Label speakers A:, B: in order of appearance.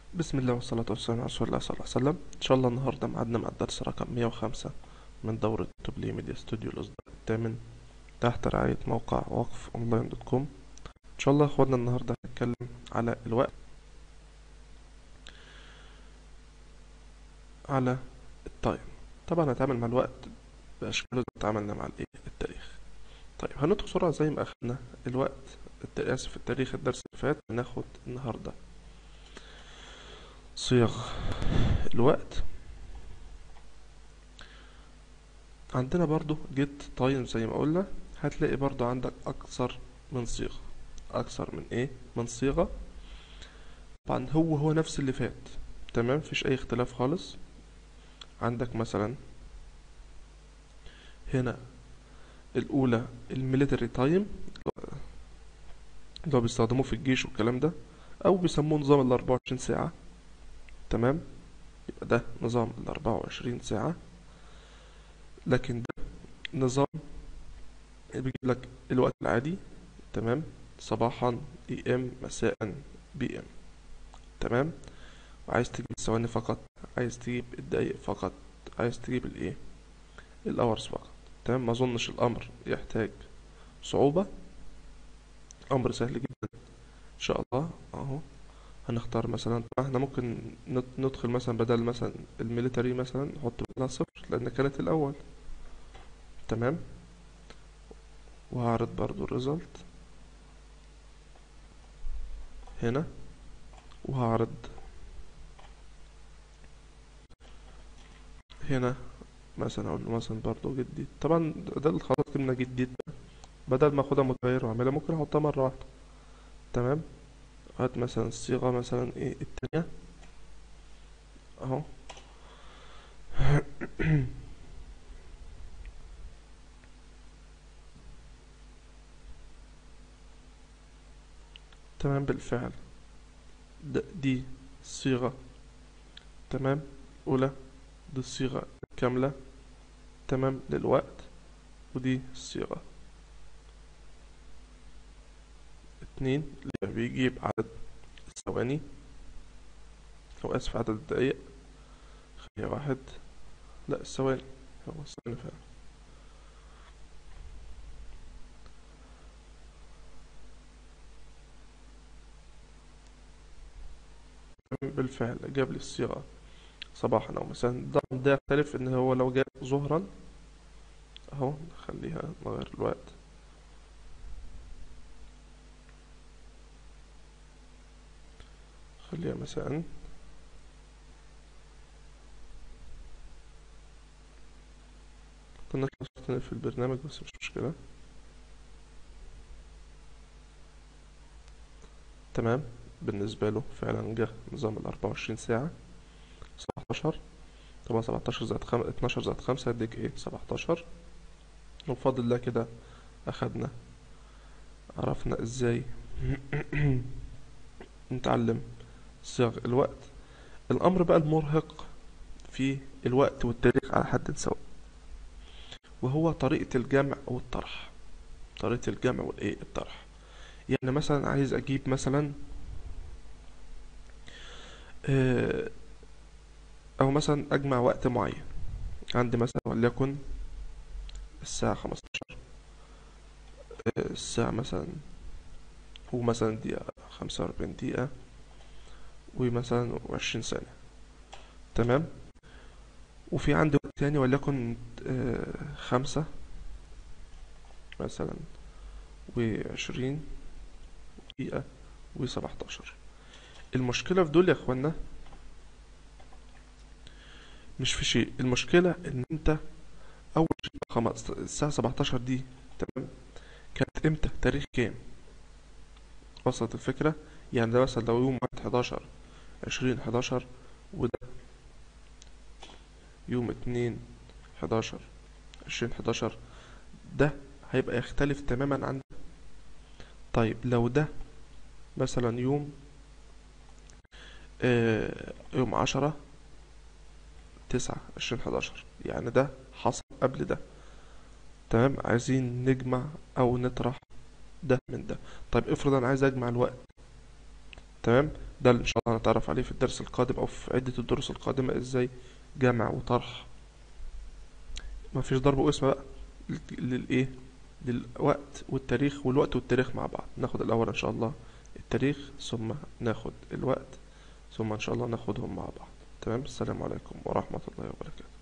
A: بسم الله والصلاة والسلام على رسول الله صلى الله عليه وسلم إن شاء الله النهاردة معادنا مع الدرس رقم 105 من دورة توبلي ميديا ستوديو الإصدار الثامن تحت رعاية موقع وقف أونلاين دوت كوم إن شاء الله يا إخوانا النهاردة هنتكلم على الوقت على التايم طبعا هنتعامل مع الوقت بأشكاله زي ما تعاملنا مع الإيه التاريخ طيب هندخل بسرعة زي ما أخدنا الوقت الت- آسف التاريخ الدرس اللي فات هناخد النهاردة صيغ الوقت عندنا برضو جيت تايم زي ما قلنا هتلاقي برضو عندك أكثر من صيغة أكثر من إيه من صيغة طبعا هو هو نفس اللي فات تمام مفيش أي اختلاف خالص عندك مثلا هنا الأولى الميليتري تايم اللي هو بيستخدموه في الجيش والكلام ده أو بيسموه نظام الأربعة وعشرين ساعة تمام يبقى ده نظام الأربعة وعشرين ساعة لكن ده نظام بيجيب لك الوقت العادي تمام صباحا اي ام مساء بي ام تمام وعايز تجيب الثواني فقط عايز تجيب الدقايق فقط عايز تجيب الايه الاورز فقط تمام ما اظنش الامر يحتاج صعوبة امر سهل جدا ان شاء الله اهو هنختار مثلا احنا ممكن ند- ندخل مثلا بدل مثلا الميليتري مثلا نحط بدلها صفر لان كانت الاول تمام وهعرض برضو الريزلت هنا وهعرض هنا مثلا اقول له مثلا برضو جديد طبعا ده اللي خلاص كلمة جديد ده بدل ما اخدها متغير واعملها ممكن احطها مرة واحدة تمام هات مثلا الصيغة مثلا ايه التانية اهو تمام بالفعل د- دي الصيغة تمام أولى دي الصيغة الكاملة تمام للوقت ودي الصيغة اتنين اللي بيجيب عدد الثواني أو آسف عدد الدقايق خليها واحد لا الثواني هو الثواني فعلا تمام بالفعل جاب لي الصيغة صباحا أو مساء ده ده يختلف إن هو لو جاب ظهرا أهو نخليها نغير الوقت خليها مساء كنا نطلع في البرنامج بس مش مشكلة تمام بالنسبة له فعلا جه نظام الأربعة وعشرين ساعة سبعتاشر طبعا سبعتاشر زائد خم... اتناشر زائد خمسة هيديك ايه سبعتاشر وبفضل الله كده أخدنا عرفنا ازاي نتعلم صيغ الوقت الأمر بقى المرهق في الوقت والتاريخ على حد سواء وهو طريقة الجمع والطرح طريقة الجمع والإيه الطرح يعني مثلا عايز أجيب مثلا آه، أو مثلا أجمع وقت معين عندي مثلا وليكن الساعة خمستاشر الساعة مثلا هو مثلا دقيقة خمسة وأربعين دقيقة ومثلا وعشرين ثانية تمام وفي عندي وقت تاني وليكن آه، خمسة مثلا وعشرين دقيقة وسبعتاشر المشكلة في دول يا اخوانا مش في شيء المشكلة ان انت اول شيء خمس الساعة سبعتاشر دي تمام كانت امتى تاريخ كام وصلت الفكرة يعني ده مثلا لو يوم واحد حداشر عشرين حداشر وده يوم اتنين حداشر عشرين حداشر ده هيبقى يختلف تماما عن ده. طيب لو ده مثلا يوم آه يوم عشرة تسعة عشرين حداشر يعني ده حصل قبل ده تمام عايزين نجمع أو نطرح ده من ده طيب افرض أنا عايز أجمع الوقت تمام ده اللي ان شاء الله هنتعرف عليه في الدرس القادم او في عدة الدروس القادمة ازاي جمع وطرح مفيش ضرب وقسمة بقى لل- للايه للوقت والتاريخ والوقت والتاريخ مع بعض ناخد الاول ان شاء الله التاريخ ثم ناخد الوقت ثم ان شاء الله ناخدهم مع بعض تمام السلام عليكم ورحمة الله وبركاته